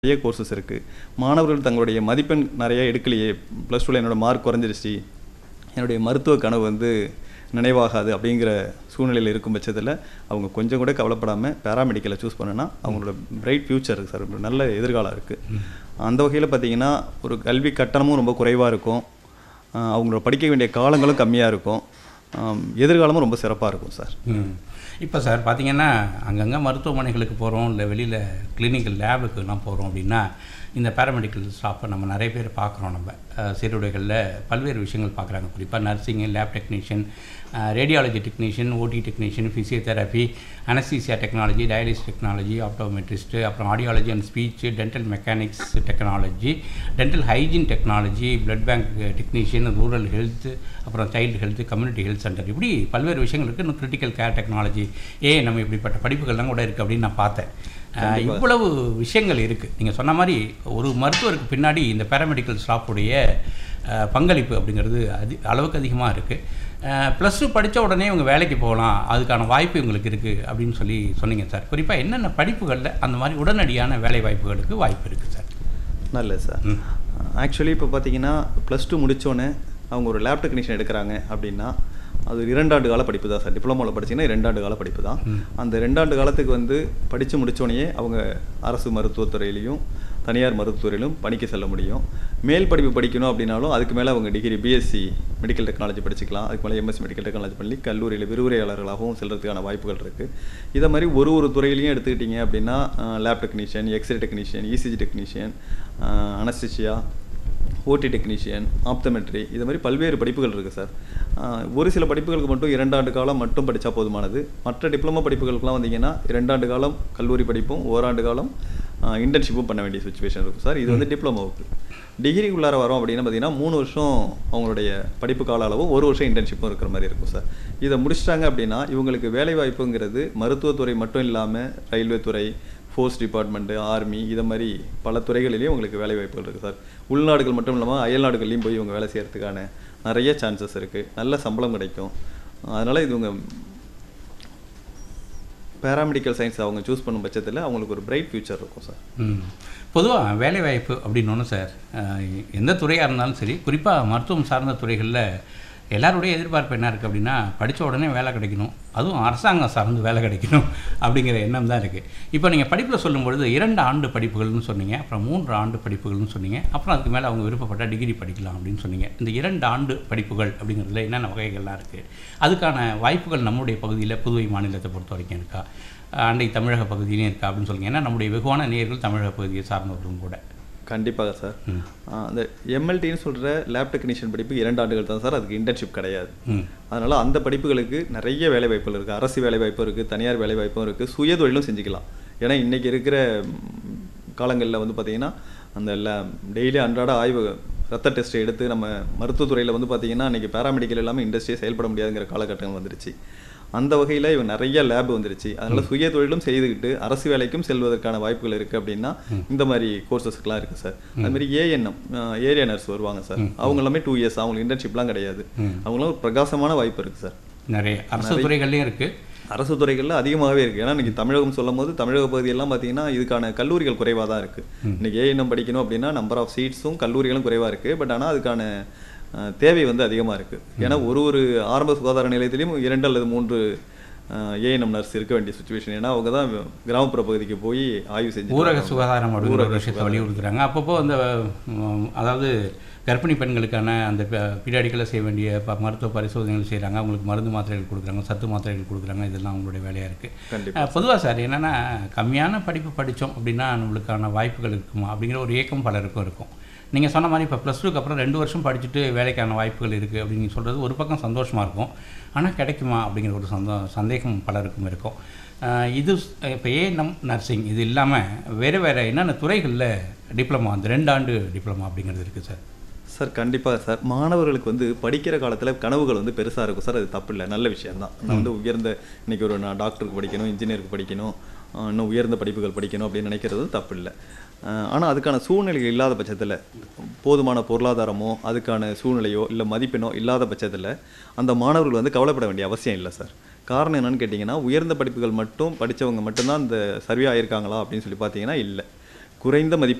நிறைய கோர்சஸ் இருக்குது மாணவர்கள் தங்களுடைய மதிப்பெண் நிறைய எடுக்கலையே ப்ளஸ் டூவில் என்னோட மார்க் குறைஞ்சிருச்சு என்னுடைய மருத்துவ கனவு வந்து நினைவாகாது அப்படிங்கிற சூழ்நிலையில் இருக்கும் பட்சத்தில் அவங்க கொஞ்சம் கூட கவலைப்படாமல் பேராமெடிக்கலை சூஸ் பண்ணுனா அவங்களோட பிரைட் ஃப்யூச்சர் இருக்குது சார் ஒரு நல்ல எதிர்காலம் இருக்குது அந்த வகையில் பார்த்தீங்கன்னா ஒரு கல்வி கட்டணமும் ரொம்ப குறைவாக இருக்கும் ஆஹ் அவங்களோட படிக்க வேண்டிய காலங்களும் கம்மியாக இருக்கும் ஆம், எதிர்காலமும் ரொம்ப சிறப்பாக இருக்கும் சார் ம் இப்போ சார் பார்த்தீங்கன்னா அங்கங்கே மருத்துவமனைகளுக்கு போகிறோம் இல்லை வெளியில் கிளினிக்கல் லேபுக்குலாம் போகிறோம் அப்படின்னா இந்த பேராமெடிக்கல் ஸ்டாஃபை நம்ம நிறைய பேர் பார்க்குறோம் நம்ம அஹ், சீருடைகளில் பல்வேறு விஷயங்கள் பார்க்குறாங்க குறிப்பாக nursing lab technician radiology technician OT technician physiotherapy anaesthesia technology dialysis technology optometrist அப்புறம் audiology and speech dental mechanics technology dental hygiene technology blood bank technician rural health அப்புறம் child health community health centre இப்படி பல்வேறு விஷயங்கள் இருக்குது இன்னும் critical care technology ஏ நம்ம இப்படிப்பட்ட படிப்புகள்லாம் கூட இருக்குது அப்படின்னு நான் பார்த்தேன் அஹ், இவ்வளவு விஷயங்கள் இருக்குது நீங்கள் சொன்ன மாதிரி ஒரு மருத்துவருக்கு பின்னாடி இந்த பேராமெடிக்கல் ஸ்டாஃபுடைய அஹ், பங்களிப்பு அப்படிங்கிறது அதி அளவுக்கு அதிகமாக இருக்குது ப்ளஸ் டூ படித்த உடனே இவங்க வேலைக்கு போகலாம் அதுக்கான வாய்ப்பு இவங்களுக்கு இருக்குது அப்படின்னு சொல்லி சொன்னீங்க சார் குறிப்பாக என்னென்ன படிப்புகளில் அந்த மாதிரி உடனடியான வேலை வாய்ப்புகளுக்கு வாய்ப்பு இருக்குது சார் நல்லது சார் ம். ஆக்சுவலி இப்போ பார்த்தீங்கன்னா ப்ளஸ் டூ முடித்தோன்னே அவங்க ஒரு லேப் டெக்னீஷியன் எடுக்கிறாங்க அப்படின்னா அது ஒரு இரண்டாண்டு கால படிப்பு தான் சார் டிப்ளமோவில் படிச்சீங்கன்னா இரண்டாண்டு கால படிப்பு தான் அந்த ரெண்டாண்டு காலத்துக்கு வந்து படித்து முடித்தோடனே அவங்க அரசு மருத்துவத்துறையிலையும் தனியார் மருத்துவத்துறையிலும் பணிக்கு செல்ல முடியும் மேல் படிப்பு படிக்கணும் அப்படின்னாலும் அதுக்கு மேலே அவங்க டிகிரி பிஎஸ்சி மெடிக்கல் டெக்னாலஜி படிச்சுக்கலாம் அதுக்கு மேலே எம்எஸ்சி மெடிக்கல் டெக்னாலஜி பண்ணி கல்லூரியில் விரிவுரையாளர்களாகவும் செல்றதுக்கான வாய்ப்புகள் இருக்குது இதை மாதிரி ஒரு ஒரு துறையிலையும் எடுத்துக்கிட்டிங்க அப்படின்னா lab technician X-ray technician ECG technician anaesthesia OT technician ஆப்தமெட்ரி இது மாதிரி பல்வேறு படிப்புகள் இருக்குது சார் ஆஹ் ஒரு சில படிப்புகளுக்கு மட்டும் இரண்டாண்டு காலம் மட்டும் படித்தா போதுமானது மற்ற டிப்ளமோ படிப்புகளுக்கெல்லாம் வந்தீங்கன்னா இரண்டாண்டு காலம் கல்லூரி படிப்பும் ஓராண்டு காலம் இன்டர்ன்ஷிப்பும் பண்ண வேண்டிய சுச்சுவேஷன் இருக்கும் சார் இது வந்து டிப்ளமோவுக்கு டிகிரிக்குள்ளார வரோம் அப்படின்னா பார்த்தீங்கன்னா மூணு வருஷம் அவங்களுடைய படிப்பு கால அளவும் ஒரு வருஷம் இன்டர்ன்ஷிப்பும் இருக்கிற மாதிரி இருக்கும் சார் இதை முடிச்சிட்டாங்க அப்படின்னா இவங்களுக்கு வேலை வாய்ப்புங்கிறது மருத்துவத்துறை மட்டும் இல்லாமல் ரயில்வே துறை ஃபோர்ஸ் டிபார்ட்மெண்ட்டு ஆர்மி இதை மாதிரி பல துறைகளிலேயும் உங்களுக்கு வேலை வாய்ப்புகள் இருக்குது சார் உள்நாடுகள் மட்டும் இல்லாமல் அயல் நாடுகள்லையும் போய் இவங்க வேலை செய்கிறதுக்கான நிறைய சான்சஸ் இருக்குது நல்ல சம்பளம் கிடைக்கும் அதனால் இது இவங்க பேராமெடிக்கல் சயின்ஸ் அவங்க சூஸ் பண்ணும் பட்சத்தில் அவங்களுக்கு ஒரு பிரைட் ஃபியூச்சர் இருக்கும் சார் ம் பொதுவாக வேலைவாய்ப்பு அப்படின்னு ஒன்று சார் அஹ், எந்த துறையாக இருந்தாலும் சரி குறிப்பாக மருத்துவம் சார்ந்த துறைகளில் எல்லாருடைய எதிர்பார்ப்பு என்ன இருக்குது அப்படின்னா படித்த உடனே வேலை கிடைக்கணும் அதுவும் அரசாங்கம் சார்ந்து வேலை கிடைக்கணும் அப்படிங்கிற எண்ணம் தான் இருக்குது இப்போ நீங்கள் படிப்பில் சொல்லும்பொழுது இரண்டு ஆண்டு படிப்புகள்னு சொன்னீங்க அப்புறம் மூன்று ஆண்டு படிப்புகள்னு சொன்னீங்க அப்புறம் அதுக்கு மேலே அவங்க விருப்பப்பட்ட டிகிரி படிக்கலாம் அப்படின்னு சொன்னீங்க இந்த இரண்டு ஆண்டு படிப்புகள் அப்படிங்கிறதுல என்னென்ன வகைகள்லாம் இருக்குது அதுக்கான வாய்ப்புகள் நம்முடைய பகுதியில் புதுவை மாநிலத்தை பொறுத்த வரைக்கும் இருக்கா அண்டை தமிழக பகுதியிலையும் இருக்கா அப்படின்னு சொல்லுங்க ஏன்னா நம்முடைய வெகுவான நேயர்கள் தமிழக பகுதியை சார்ந்தவர்களும் கூட கண்டிப்பாக சார் ம். ஆஹ் அந்த எம்எல்டின்னு சொல்கிற லேப் டெக்னீஷியன் படிப்பு இரண்டு ஆண்டுகள் தான் சார் அதுக்கு இன்டர்ன்ஷிப் கிடையாது ம் அதனால் அந்த படிப்புகளுக்கு நிறைய வேலை வாய்ப்புகள் இருக்குது அரசு வேலை வாய்ப்பும் இருக்குது தனியார் வேலை வாய்ப்பும் இருக்குது சுய தொழிலும் செஞ்சுக்கலாம் ஏன்னா இன்றைக்கி இருக்கிற காலங்களில் வந்து பார்த்திங்கன்னா அந்த டெய்லி அன்றாட ஆய்வு ரத்த டெஸ்ட் எடுத்து நம்ம மருத்துவத்துறையில் வந்து பார்த்திங்கன்னா இன்றைக்கி பேராமெடிக்கல் இல்லாமல் இண்டஸ்ட்ரியே செயல்பட முடியாதுங்கிற காலகட்டம் வந்துருச்சு அந்த வகையில் இவங்க நிறைய லேப் வந்துருச்சு அதனால் சுய தொழிலும் செய்துக்கிட்டு அரசு வேலைக்கும் செல்வதற்கான வாய்ப்புகள் இருக்குது அப்படின்னா இந்த மாதிரி கோர்சஸ்க்குலாம் இருக்குது சார் அது மாதிரி ஏஎன்எம் ஏரியா நர்ஸ் வருவாங்க சார் அவங்க எல்லாமே டூ இயர்ஸ் அவங்களுக்கு இன்டர்ன்ஷிப்லாம் கிடையாது அவங்களும் ஒரு பிரகாசமான வாய்ப்பு இருக்குது சார் நிறைய அரசு துறைகள்லையும் இருக்குது அரசு துறைகளில் அதிகமாகவே இருக்குது ஏன்னா இன்னைக்கு தமிழகம் சொல்லும் போது தமிழக பகுதியெல்லாம் பார்த்தீங்கன்னா இதுக்கான கல்லூரிகள் குறைவாக தான் இருக்குது இன்னைக்கு ஏஎன்எம் படிக்கணும் அப்படின்னா நம்பர் ஆஃப் சீட்ஸும் கல்லூரிகளும் குறைவாக இருக்குது பட் ஆனால் அதுக்கான அஹ், தேவை வந்து அதிகமாக இருக்குது ஏன்னா ஒரு ஒரு ஆரம்ப சுகாதார நிலையத்திலையும் இரண்டு அல்லது மூன்று ஏஎன்எம் நர்ஸ் இருக்க வேண்டிய சுச்சுவேஷன் ஏன்னா அவங்க தான் கிராமப்புற பகுதிக்கு போய் ஆய்வு செஞ்சு ஊரக சுகாதாரம் அப்படிங்கிற ஒரு விஷயத்தை வலியுறுத்துறாங்க அப்பப்போ அந்த ம், அதாவது கர்ப்பிணி பெண்களுக்கான அந்த பீரியாடிக்கலாக செய்ய வேண்டிய ப- மருத்துவ பரிசோதனைகள் செய்கிறாங்க அவங்களுக்கு மருந்து மாத்திரைகள் கொடுக்குறாங்க சத்து மாத்திரைகள் கொடுக்குறாங்க இதெல்லாம் அவங்களுடைய வேலையாக கண்டிப்பா. இருக்குது பொதுவாக சார் என்னென்னா கம்மியான படிப்பு படித்தோம் அப்படின்னா நம்மளுக்கான வாய்ப்புகள் இருக்குமா அப்படிங்கிற ஒரு ஏக்கம் பலருக்கும் இருக்கும் நீங்கள் சொன்ன மாதிரி இப்போ ப்ளஸ் டூக்கு அப்புறம் ரெண்டு வருஷம் படிச்சுட்டு வேலைக்கான வாய்ப்புகள் இருக்குது அப்படின்னு சொல்கிறது ஒரு பக்கம் சந்தோஷமாக இருக்கும் ஆனால் கிடைக்குமா அப்படிங்கிற ஒரு சந்தோ சந்தேகம் பலருக்கும் இருக்கும் ஆஹ் இது இப்போ ஏஎன்எம் நர்சிங் இது இல்லாமல் வேறு வேறு என்னென்ன துறைகளில் டிப்ளமா அந்த ரெண்டு ஆண்டு டிப்ளமா அப்படிங்கிறது இருக்குது சார் சார் கண்டிப்பாக சார் மாணவர்களுக்கு வந்து படிக்கிற காலத்தில் கனவுகள் வந்து பெருசாக இருக்கும் சார் அது தப்பு இல்லை நல்ல விஷயம்தான் நான் வந்து உயர்ந்த இன்னைக்கு ஒரு நான் டாக்டருக்கு படிக்கணும் இன்ஜினியருக்கு படிக்கணும் ஆஹ் இன்னும் உயர்ந்த படிப்புகள் படிக்கணும் அப்படின்னு நினைக்கிறது தப்பு இல்லை ஆனால் அதுக்கான சூழ்நிலைகள் இல்லாத பட்சத்தில் போதுமான பொருளாதாரமோ அதுக்கான சூழ்நிலையோ இல்லை மதிப்பெண்ணோ இல்லாத பட்சத்தில் அந்த மாணவர்கள் வந்து கவலைப்பட வேண்டிய அவசியம் இல்லை சார் காரணம் என்னன்னு கேட்டிங்கன்னா உயர்ந்த படிப்புகள் மட்டும் படித்தவங்க மட்டும்தான் அந்த சர்வே ஆயிருக்காங்களா அப்படின்னு சொல்லி பார்த்தீங்கன்னா இல்லை குறைந்த மதிப்பெண்